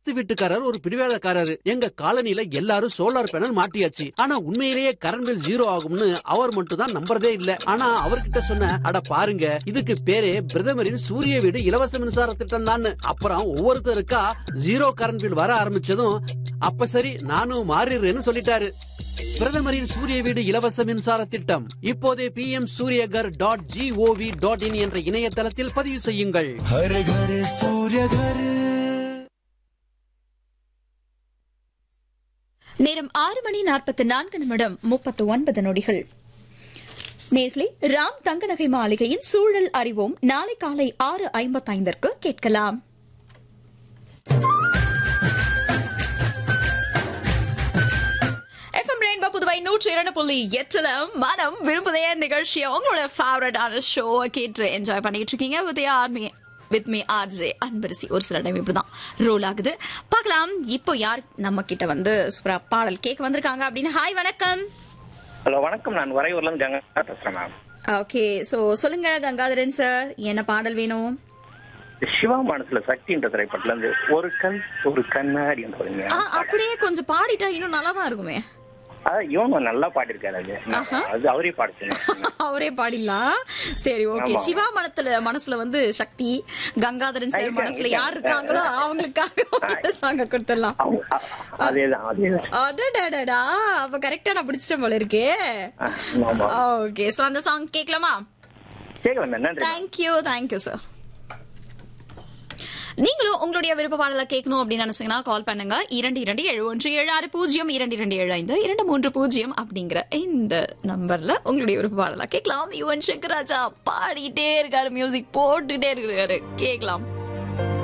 பக்கத்து வீட்டுக்காரர் ஒரு பிடிவாதக்காரரு எங்க காலனில எல்லாரும் சோலார் பேனல் மாட்டியாச்சு ஆனா உண்மையிலேயே கரண்ட் பில் ஜீரோ ஆகும்னு அவர் மட்டும் தான் நம்புறதே இல்ல ஆனா அவர்கிட்ட சொன்ன அட பாருங்க இதுக்கு பேரே பிரதமரின் சூரிய வீடு இலவச மின்சார திட்டம் தான் அப்புறம் ஒவ்வொருத்தருக்கா ஜீரோ கரண்ட் பில் வர ஆரம்பிச்சதும் அப்ப சரி நானும் மாறிடுறேன்னு சொல்லிட்டாரு பிரதமரின் சூரிய வீடு இலவச மின்சார திட்டம் இப்போதே P M Suryaghar dot gov dot in என்ற இணையதளத்தில் பதிவு செய்யுங்கள் हर घर सूर्य घर நேரம் ஆறு மணி நாற்பத்தி நான்கு நிமிடம் முப்பத்து ஒன்பது நொடிகள் நேர்களே ராம் தங்கநகை மாளிகையின் சூழல் அறிவோம் நாளை காலை ஆறு ஐம்பத்தைந்திற்கு கேட்கலாம் எஃப்எம் ரெயின்போ புதுவை நூற்றி இரண்டு புள்ளி எட்டுல மனம் விரும்புதே நிகழ்ச்சியை உங்களோட ஃபேவரட்டான ஷோ கேட்டு என்ஜாய் பண்ணிட்டு இருக்கீங்க Udaya army with me R J Anbarasi ஒரு சில டைம் இப்படிதான் ரோல் ஆகுது பார்க்கலாம் இப்போ யார் நம்ம கிட்ட வந்து சூப்பரா பாடல் கேட்க வந்திருக்காங்க அப்படின்னு ஹாய் வணக்கம் ஹலோ வணக்கம் நான் வரையூர்ல இருந்து கங்கா பேசுறேன் மேம் ஓகே சோ சொல்லுங்க கங்காதரன் சார் என்ன பாடல் வேணும் சிவா மனசுல சக்தின்ற திரைப்படத்துல இருந்து ஒரு கண் ஒரு கண்ணாடி என்று வருங்க ஆ, அப்படியே கொஞ்சம் பாடிட்டா இன்னும் நல்லா தான் இருக்குமே அதான் இவன் நல்லா பாடிருக்காரு அது அது அவரே பாடுச்சு அவரே பாடிடலாம் சரி ஓகே ஆமா. சிவா மனத்துல மனசுல வந்து சக்தி கங்காதரன் சார் இருக்காங்க, மனசுல யார் இருக்காங்க. இருக்காங்களோ அவங்களுக்காக சாங்க கொடுத்துடலாம் அவங்க அ- அதேதான் அதேதான் அடடடடா அப்ப கரெக்டா நான் பிடிச்சிட்டேன் போல இருக்கே ஆ, ஆமா ஓகே சோ அந்த சாங் கேட்கலாமா கேட்கலாம் மேம் நன்றி தேங்க்யூ தேங்க்யூ சார் நீங்களும் உங்களுடைய விருப்ப பாடலை கேட்கணும் அப்படின்னு நினைச்சீங்கன்னா கால் பண்ணுங்க இரண்டு இரண்டு ஏழு ஒன்று ஏழு ஆறு பூஜ்ஜியம் இரண்டு இரண்டு ஏழு ஐந்து இரண்டு மூன்று பூஜ்ஜியம் அப்படிங்கிற இந்த நம்பர்ல உங்களுடைய விருப்ப பாடலை கேட்கலாம் யுவன் சங்கர் ராஜா பாடிட்டே இருக்காரு மியூசிக் போட்டுட்டே இருக்காரு கேட்கலாம்